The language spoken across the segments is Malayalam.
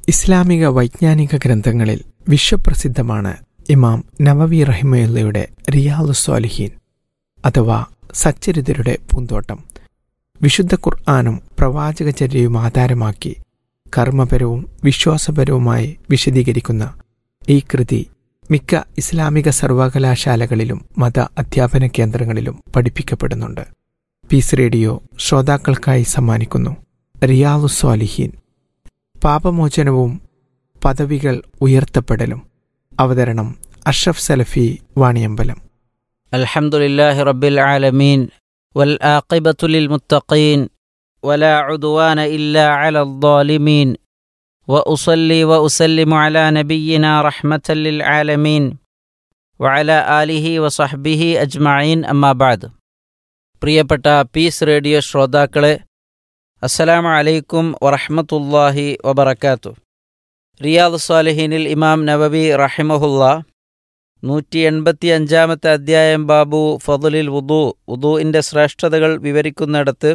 ഇസ്ലാമിക വൈജ്ഞാനിക ഗ്രന്ഥങ്ങളിൽ വിശ്വപ്രസിദ്ധമാണ് ഇമാം നവവി റഹിമയുള്ളയുടെ റിയാലു സ്വാലിഹീൻ അഥവാ സച്ചരിതരുടെ പൂന്തോട്ടം വിശുദ്ധ ഖുർആാനും പ്രവാചകചര്യയും ആധാരമാക്കി കർമ്മപരവും വിശ്വാസപരവുമായി വിശദീകരിക്കുന്ന ഈ കൃതി മിക്ക ഇസ്ലാമിക സർവകലാശാലകളിലും മത അധ്യാപന കേന്ദ്രങ്ങളിലും പഠിപ്പിക്കപ്പെടുന്നുണ്ട് പീസ് റേഡിയോ ശ്രോതാക്കൾക്കായി സമ്മാനിക്കുന്നു റിയാലു സ്വാലിഹീൻ പാപമോചനവും പദവികൾ ഉയർത്തപ്പെടലും അവതരണം അഷ്റഫ് സലഫി വാണിയമ്പലം الحمد لله رب العالمين والآقبة للمتقين ولا عدوان إلا على الظالمين وأصلي وأسلم على نبينا رحمة للعالمين وعلى آله وصحبه أجمعين أما بعد പ്രിയപ്പെട്ട പീസ് റേഡിയോ ശ്രോതാക്കളെ അസ്സലാമു അലൈക്കും വറഹ്മത്തുള്ളാഹി വബറകാത്തു റിയാദ് സ്വാലിഹീനിൽ ഇമാം നവബി റഹിമഹുല്ല നൂറ്റി എൺപത്തി അഞ്ചാമത്തെ അധ്യായം ബാബു ഫضലിൽ വുദു വുദുവിൻ്റെ ശ്രേഷ്ഠതകൾ വിവരിക്കുന്നിടത്ത്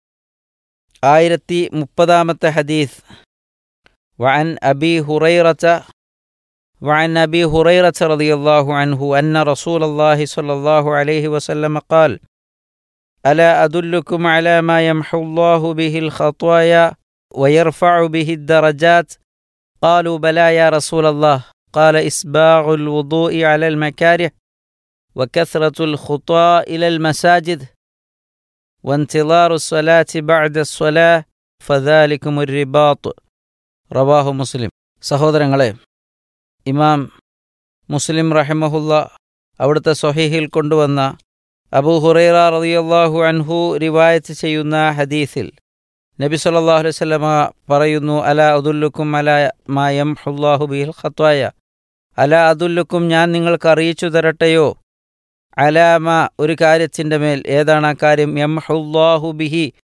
ആയിരത്തി മുപ്പതാമത്തെ ഹദീസ് വഅൻ അബി ഹുറൈറച്ച وعن أبي هريرة رضي الله عنه أن رسول الله صلى الله عليه وسلم قال ألا أدلكم على ما يمحو الله به الخطايا ويرفع به الدرجات قالوا بلى يا رسول الله قال إسباغ الوضوء على المكاره وكثرة الخطى إلى المساجد وانتظار الصلاة بعد الصلاة فذلكم الرباط റവാഹു മുസ്ലിം സഹോദരങ്ങളെ ഇമാം മുസ്ലിം റഹിമഹുല്ല അവിടുത്തെ സ്വഹീഹിൽ കൊണ്ടുവന്ന അബൂ ഹുറൈറ റളിയല്ലാഹു അൻഹു റിവായത്ത് ചെയ്യുന്ന ഹദീസിൽ നബി സല്ലല്ലാഹു അലൈഹി വസല്ലമ പറയുന്നു അല അതുല്ലുക്കും അല മാ യംഹുല്ലാഹു ബിഹിൽ ഖത്വായ അല അതുല്ലുക്കും ഞാൻ നിങ്ങൾക്ക് അറിയിച്ചു തരട്ടെയോ അലാമ ഒരു കാര്യത്തിൻ്റെ മേൽ ഏതാണ് ആ കാര്യം യംഹുല്ലാഹു ബിഹി